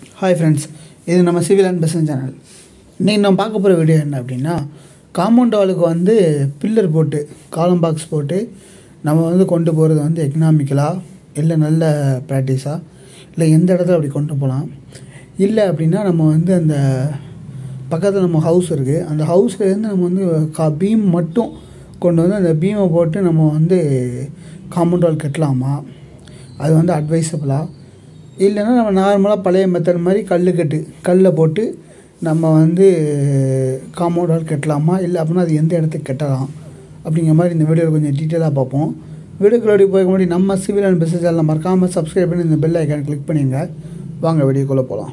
hi friends இது நம்ம civil and business channel இன்றைக்கி நம்ம பார்க்க போகிற வீடியோ என்ன அப்படின்னா காம்பவுண்ட் வாலுக்கு வந்து பில்லர் போட்டு காலம் பாக்ஸ் போட்டு நம்ம வந்து கொண்டு போகிறது வந்து எக்கனாமிக்கலாக இல்லை நல்ல ப்ராக்டிஸாக இல்லை எந்த இடத்துல அப்படி கொண்டு போகலாம் இல்லை அப்படின்னா நம்ம வந்து அந்த பக்கத்தில் நம்ம ஹவுஸ் இருக்குது அந்த ஹவுஸ்லேருந்து நம்ம வந்து கா பீம் மட்டும் கொண்டு வந்து அந்த பீமை போட்டு நம்ம வந்து காம்பவுண்ட் வால் கட்டலாமா அது வந்து அட்வைசபிளாக இல்லைன்னா நம்ம நார்மலாக பழைய மெத்தட் மாதிரி கல் கட்டு கல்லை போட்டு நம்ம வந்து காம்பவுண்ட் வால் கட்டலாமா இல்லை அப்படின்னா அது எந்த இடத்துக்கு கட்டலாம் அப்படிங்கிற மாதிரி இந்த வீடியோவில் கொஞ்சம் டீட்டெயிலாக பார்ப்போம் வீடியோக்குள்ளே போய் முன்னாடி நம்ம சிவில் அண்ட் பிஸ்னஸ் சேனலில் மறக்காமல் சப்ஸ்கிரைப் பண்ணி இந்த பெல் ஐக்கான் கிளிக் பண்ணிங்க வாங்க வீடியோக்குள்ளே போகலாம்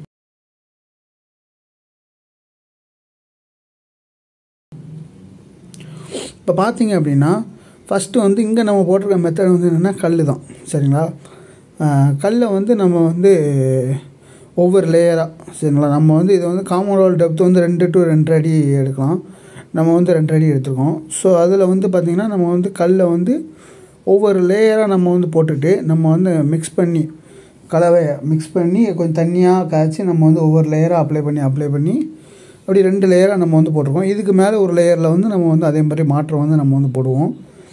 இப்போ பார்த்தீங்க அப்படின்னா ஃபஸ்ட்டு வந்து இங்கே நம்ம போட்டிருக்க மெத்தட் வந்து என்னென்னா கல் தான் சரிங்களா கல்லை வந்து நம்ம வந்து ஒவ்வொரு லேயராக சரிங்களா நம்ம வந்து இதை வந்து காம்பவுண்ட் டெப்த் வந்து ரெண்டு டு ரெண்டு அடி எடுக்கலாம் நம்ம வந்து ரெண்டு அடி எடுத்துருக்கோம் ஸோ அதில் வந்து பார்த்திங்கன்னா நம்ம வந்து கல்லை வந்து ஒவ்வொரு லேயராக நம்ம வந்து போட்டுட்டு நம்ம வந்து மிக்ஸ் பண்ணி கலவையை மிக்ஸ் பண்ணி கொஞ்சம் தண்ணியாக காய்ச்சி நம்ம வந்து ஒவ்வொரு லேயராக அப்ளை பண்ணி அப்ளை பண்ணி அப்படி ரெண்டு லேயராக நம்ம வந்து போட்டிருக்கோம் இதுக்கு மேலே ஒரு லேயரில் வந்து நம்ம வந்து அதே மாதிரி மாற்றம் வந்து நம்ம வந்து போடுவோம்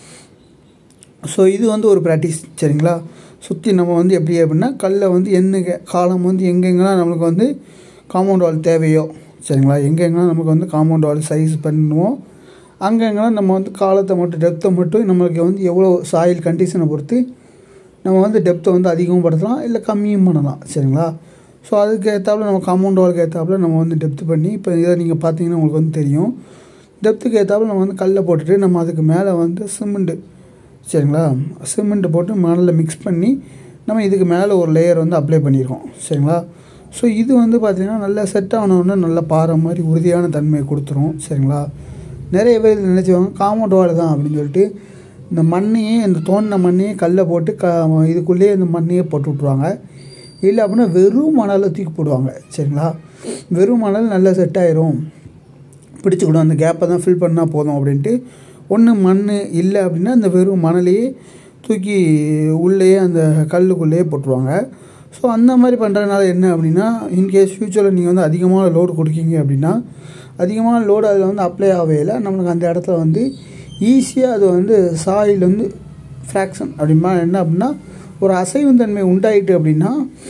ஸோ இது வந்து ஒரு ப்ராக்டிஸ் சரிங்களா சுற்றி நம்ம வந்து எப்படி அப்படின்னா கல்லை வந்து எந்த காலம் வந்து எங்கெங்கெல்லாம் நம்மளுக்கு வந்து காம்பவுண்ட் வால் தேவையோ சரிங்களா எங்கெங்கெல்லாம் நமக்கு வந்து காம்பவுண்ட் வால் சைஸ் பண்ணுவோம் அங்கெங்கெல்லாம் நம்ம வந்து காலத்தை மட்டும் டெப்த்தை மட்டும் நம்மளுக்கு வந்து எவ்வளோ சாயில் கண்டிஷனை பொறுத்து நம்ம வந்து டெப்த்தை வந்து அதிகமும் படுத்தலாம் இல்லை கம்மியும் பண்ணலாம் சரிங்களா ஸோ அதுக்கு ஏற்றாப்புல நம்ம காம்பவுண்ட் வாலுக்கு ஏற்றாப்புல நம்ம வந்து டெப்த் பண்ணி இப்போ இதை நீங்கள் பார்த்தீங்கன்னா உங்களுக்கு வந்து தெரியும் டெப்த்துக்கு ஏற்றாப்புல நம்ம வந்து கல்லை போட்டுட்டு நம்ம அதுக்கு மேலே வந்து சிமெண்ட்டு சரிங்களா சிமெண்ட்டு போட்டு மணலில் மிக்ஸ் பண்ணி நம்ம இதுக்கு மேலே ஒரு லேயர் வந்து அப்ளை பண்ணியிருக்கோம் சரிங்களா ஸோ இது வந்து பார்த்திங்கன்னா நல்லா செட் ஆனவுடனே நல்ல பாறை மாதிரி உறுதியான தன்மையை கொடுத்துரும் சரிங்களா நிறைய பேர் இதில் நினச்சிவாங்க காம்பவுண்ட் வால் தான் அப்படின்னு சொல்லிட்டு இந்த மண்ணையே இந்த தோண்டின மண்ணையே கல்லை போட்டு க இதுக்குள்ளேயே இந்த மண்ணையே போட்டு விட்ருவாங்க இல்லை அப்படின்னா வெறும் மணலை தூக்கி போடுவாங்க சரிங்களா வெறும் மணல் நல்லா செட் ஆயிரும் பிடிச்சிக்கிடும் அந்த கேப்பை தான் ஃபில் பண்ணால் போதும் அப்படின்ட்டு ஒன்று மண் இல்லை அப்படின்னா அந்த வெறும் மணலையே தூக்கி உள்ளேயே அந்த கல்லுக்குள்ளேயே போட்டுருவாங்க ஸோ அந்த மாதிரி பண்ணுறதுனால என்ன அப்படின்னா இன்கேஸ் ஃப்யூச்சரில் நீங்கள் வந்து அதிகமான லோடு கொடுக்கீங்க அப்படின்னா அதிகமான லோடு அதில் வந்து அப்ளை ஆகையில் நம்மளுக்கு அந்த இடத்துல வந்து ஈஸியாக அது வந்து சாயில் வந்து ஃப்ராக்ஷன் அப்படின்னா என்ன அப்படின்னா ஒரு அசைவுத்தன்மை உண்டாயிட்டு அப்படின்னா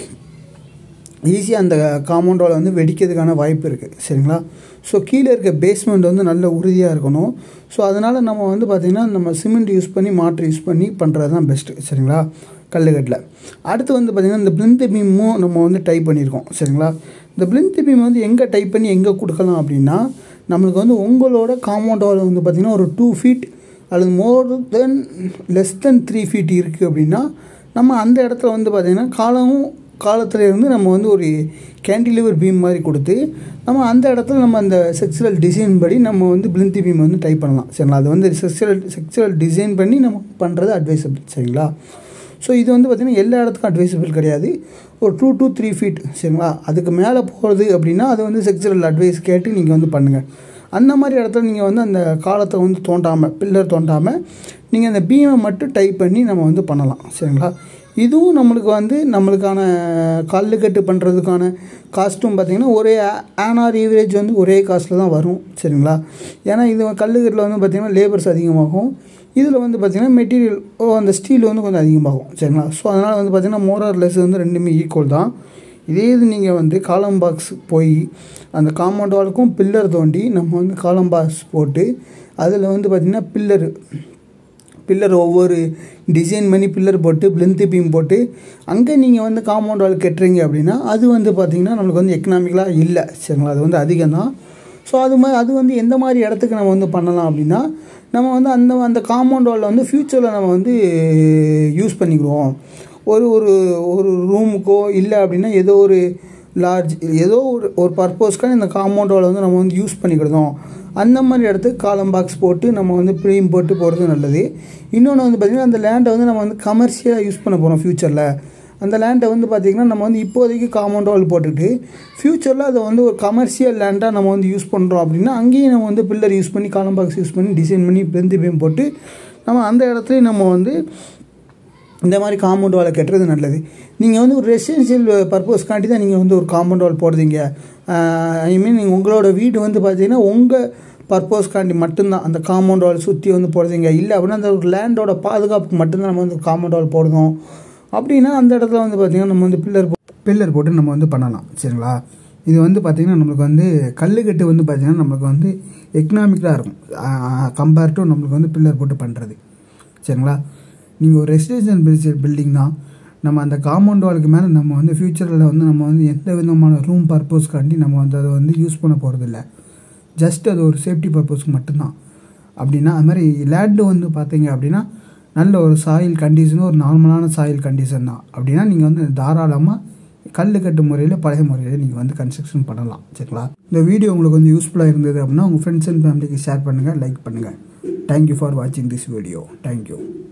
ஈஸியாக அந்த காம்பவுண்ட் வால் வந்து வெடிக்கிறதுக்கான வாய்ப்பு இருக்குது சரிங்களா ஸோ கீழே இருக்க பேஸ்மெண்ட் வந்து நல்ல உறுதியாக இருக்கணும் ஸோ அதனால் நம்ம வந்து பார்த்திங்கன்னா நம்ம சிமெண்ட் யூஸ் பண்ணி மாற்று யூஸ் பண்ணி பண்ணுறது தான் பெஸ்ட்டு சரிங்களா கல்லுக்கட்டில் அடுத்து வந்து பார்த்திங்கன்னா இந்த பிளிந்த் பீமும் நம்ம வந்து டைப் பண்ணியிருக்கோம் சரிங்களா இந்த பிளிந்த் பீம் வந்து எங்கே டைப் பண்ணி எங்கே கொடுக்கலாம் அப்படின்னா நம்மளுக்கு வந்து உங்களோட காம்பவுண்ட் வால் வந்து பார்த்திங்கன்னா ஒரு டூ ஃபீட் அல்லது more than less than three feet இருக்குது அப்படின்னா நம்ம அந்த இடத்துல வந்து பார்த்திங்கன்னா காலமும் காலத்தில் இருந்து நம்ம வந்து ஒரு கேண்டிலிவர் பீம் மாதிரி கொடுத்து நம்ம அந்த இடத்துல நம்ம அந்த செக்சுவல் டிசைன் படி நம்ம வந்து பிளிந்தி பீம் வந்து டைப் பண்ணலாம் சரிங்களா அது வந்து செக்சுவல் செக்சுவல் டிசைன் பண்ணி நம்ம பண்ணுறது அட்வைசபிள் சரிங்களா ஸோ இது வந்து பார்த்திங்கன்னா எல்லா இடத்துக்கும் அட்வைசபிள் கிடையாது ஒரு டூ டூ த்ரீ ஃபீட் சரிங்களா அதுக்கு மேலே போகிறது அப்படின்னா அது வந்து செக்சுவல் அட்வைஸ் கேட்டு நீங்கள் வந்து பண்ணுங்கள் அந்த மாதிரி இடத்துல நீங்கள் வந்து அந்த காலத்தை வந்து தோண்டாமல் பில்லர் தோண்டாமல் நீங்கள் அந்த பீமை மட்டும் டைப் பண்ணி நம்ம வந்து பண்ணலாம் சரிங்களா இதுவும் நம்மளுக்கு வந்து நம்மளுக்கான கல்லுக்கட்டு பண்ணுறதுக்கான காஸ்ட்டும் பார்த்திங்கன்னா ஒரே ஆனார் ஈவரேஜ் வந்து ஒரே காஸ்ட்டில் தான் வரும் சரிங்களா ஏன்னா இது கல்லுக்கட்டில் வந்து பார்த்திங்கன்னா லேபர்ஸ் அதிகமாகும் இதில் வந்து பார்த்திங்கன்னா மெட்டீரியல் ஓ அந்த ஸ்டீல் வந்து கொஞ்சம் அதிகமாகும் சரிங்களா ஸோ அதனால் வந்து பார்த்திங்கன்னா மோரார் லெஸ் வந்து ரெண்டுமே ஈக்குவல் தான் இதே இது நீங்கள் வந்து காலம் பாக்ஸ் போய் அந்த காம்பவுண்ட் வாலுக்கும் பில்லர் தோண்டி நம்ம வந்து காலம் பாக்ஸ் போட்டு அதில் வந்து பார்த்திங்கன்னா பில்லரு பில்லர் ஒவ்வொரு டிசைன் பண்ணி பில்லர் போட்டு பிளென்த் பீம் போட்டு அங்கே நீங்கள் வந்து காம்பவுண்ட் வால் கட்டுறீங்க அப்படின்னா அது வந்து பார்த்திங்கன்னா நம்மளுக்கு வந்து எக்கனாமிக்கலாக இல்லை சரிங்களா அது வந்து அதிகம் தான் ஸோ அது மாதிரி அது வந்து எந்த மாதிரி இடத்துக்கு நம்ம வந்து பண்ணலாம் அப்படின்னா நம்ம வந்து அந்த அந்த காம்பவுண்ட் வாலில் வந்து ஃப்யூச்சரில் நம்ம வந்து யூஸ் பண்ணிக்கிடுவோம் ஒரு ஒரு ஒரு ரூமுக்கோ இல்லை அப்படின்னா ஏதோ ஒரு லார்ஜ் ஏதோ ஒரு ஒரு பர்பஸ்க்காக இந்த காம்பவுண்ட் வால் வந்து நம்ம வந்து யூஸ் பண்ணிக்கிடுதோம் அந்த மாதிரி இடத்துக்கு காலம் பாக்ஸ் போட்டு நம்ம வந்து ப்ரீம் போட்டு போடுறது நல்லது இன்னொன்று வந்து பார்த்திங்கன்னா அந்த லேண்டை வந்து நம்ம வந்து கமர்ஷியலாக யூஸ் பண்ண போகிறோம் ஃப்யூச்சரில் அந்த லேண்டை வந்து பார்த்திங்கன்னா நம்ம வந்து இப்போதைக்கு காம்பவுண்ட் வால் போட்டுட்டு ஃப்யூச்சரில் அதை வந்து ஒரு கமர்ஷியல் லேண்டாக நம்ம வந்து யூஸ் பண்ணுறோம் அப்படின்னா அங்கேயும் நம்ம வந்து பில்லர் யூஸ் பண்ணி காலம் பாக்ஸ் யூஸ் பண்ணி டிசைன் பண்ணி பெந்து பீம் போட்டு நம்ம அந்த இடத்துலையும் நம்ம வந்து இந்த மாதிரி காம்பவுண்ட் வாலை கட்டுறது நல்லது நீங்கள் வந்து ஒரு ரெசிடென்ஷியல் பர்பஸ்க்காண்டி தான் நீங்கள் வந்து ஒரு காம்பவுண்ட் வால் போடுறீங்க ஐ மீன் நீங்கள் உங்களோட வீடு வந்து பார்த்தீங்கன்னா உங்கள் பர்பஸ்க்காண்டி மட்டும்தான் அந்த காம்பவுண்ட் வால் சுற்றி வந்து போடுறீங்க இல்லை அப்படின்னா அந்த ஒரு லேண்டோட பாதுகாப்புக்கு மட்டும்தான் நம்ம வந்து காம்பவுண்ட் வால் போடணும் அப்படின்னா அந்த இடத்துல வந்து பார்த்திங்கன்னா நம்ம வந்து பில்லர் பில்லர் போட்டு நம்ம வந்து பண்ணலாம் சரிங்களா இது வந்து பார்த்திங்கன்னா நம்மளுக்கு வந்து கல்லுக்கட்டு வந்து பார்த்திங்கன்னா நம்மளுக்கு வந்து எக்கனாமிக்கலாக இருக்கும் கம்பேர் டு நம்மளுக்கு வந்து பில்லர் போட்டு பண்ணுறது சரிங்களா நீங்கள் ஒரு ரெசிடென்ஷியல் பில்டிங் தான் நம்ம அந்த காம்பவுண்ட் வாலுக்கு மேலே நம்ம வந்து ஃப்யூச்சரில் வந்து நம்ம வந்து எந்த விதமான ரூம் பர்பஸ்க்காண்டி நம்ம வந்து அதை வந்து யூஸ் பண்ண போகிறதில்ல ஜஸ்ட் அது ஒரு சேஃப்டி பர்பஸ்க்கு மட்டும்தான் அப்படின்னா அது மாதிரி லேண்டு வந்து பார்த்தீங்க அப்படின்னா நல்ல ஒரு சாயில் கண்டிஷனும் ஒரு நார்மலான சாயில் கண்டிஷன் தான் அப்படின்னா நீங்கள் வந்து தாராளமாக கல் கட்டு முறையில் பழைய முறையில் நீங்கள் வந்து கன்ஸ்ட்ரக்ஷன் பண்ணலாம் சரிங்களா இந்த வீடியோ உங்களுக்கு வந்து யூஸ்ஃபுல்லாக இருந்தது அப்படின்னா உங்கள் ஃப்ரெண்ட்ஸ் அண்ட் ஃபேமிலிக்கு ஷேர் பண்ணுங்கள் லைக் பண்ணுங்கள் தேங்க்யூ ஃபார் வாட்சிங் திஸ் வீடியோ தேங்க்யூ